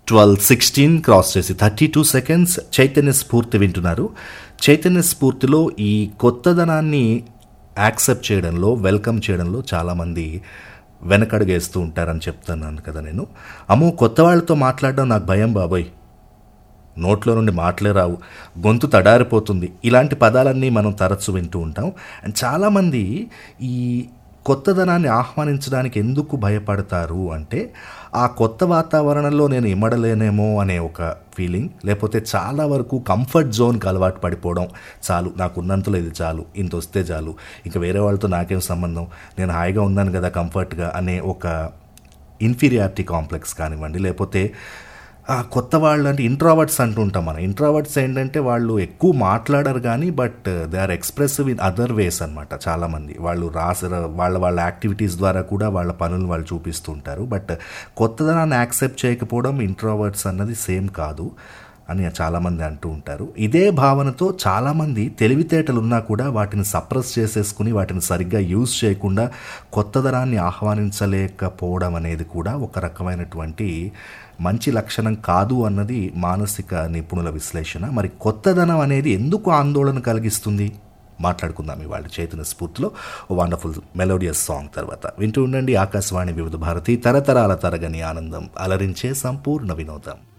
twelve sixteen cross చేసి thirty two seconds Chaitanya Spoorthi వింటున్నారు చైతన్య స్ఫూర్తిలో ఈ కొత్తదనాన్ని యాక్సెప్ట్ చేయడంలో వెల్కమ్ చేయడంలో చాలామంది వెనకడుగేస్తూ ఉంటారని చెప్తున్నాను కదా నేను అమ్మో కొత్త వాళ్ళతో మాట్లాడడం నాకు భయం బాబోయ్ నోట్లో నుండి మాటలే రావు గొంతు తడారిపోతుంది ఇలాంటి పదాలన్నీ మనం తరచు వింటూ ఉంటాం అండ్ చాలామంది ఈ కొత్తదనాన్ని ఆహ్వానించడానికి ఎందుకు భయపడతారు అంటే ఆ కొత్త వాతావరణంలో నేను ఇమ్మడలేనేమో అనే ఒక ఫీలింగ్ లేకపోతే చాలా వరకు కంఫర్ట్ జోన్కి అలవాటు పడిపోవడం చాలు నాకు ఉన్నంతలో ఇది చాలు ఇంత వస్తే చాలు ఇంకా వేరే వాళ్ళతో నాకేం సంబంధం నేను హాయిగా ఉన్నాను కదా కంఫర్ట్గా అనే ఒక ఇన్ఫీరియారిటీ కాంప్లెక్స్ కానివ్వండి లేకపోతే ఆ కొత్త వాళ్ళు అంటే ఇంట్రావర్ట్స్ అంటుంటాం మనం ఇంట్రావర్ట్స్ ఏంటంటే వాళ్ళు ఎక్కువ మాట్లాడరు కానీ but they are expressive in other ways అనమాట చాలామంది వాళ్ళు రాసి వాళ్ళ వాళ్ళ యాక్టివిటీస్ ద్వారా కూడా వాళ్ళ పనులు వాళ్ళు చూపిస్తూ ఉంటారు బట్ కొత్తదనాన్ని యాక్సెప్ట్ చేయకపోవడం ఇంట్రావర్ట్స్ అన్నది సేమ్ కాదు అని చాలామంది అంటూ ఉంటారు ఇదే భావనతో చాలామంది తెలివితేటలు ఉన్నా కూడా వాటిని సప్రెస్ చేసేసుకుని వాటిని సరిగ్గా యూజ్ చేయకుండా కొత్తదనాన్ని ఆహ్వానించలేకపోవడం అనేది కూడా ఒక రకమైనటువంటి మంచి లక్షణం కాదు అన్నది మానసిక నిపుణుల విశ్లేషణ మరి కొత్తదనం అనేది ఎందుకు ఆందోళన కలిగిస్తుంది మాట్లాడుకుందాం ఇవాళ చైతన్య స్ఫూర్తిలో ఓ వండర్ఫుల్ మెలోడియస్ సాంగ్ తర్వాత వింటూ ఉండండి ఆకాశవాణి వివిధ భారతి తరతరాల తరగని ఆనందం అలరించే సంపూర్ణ వినోదం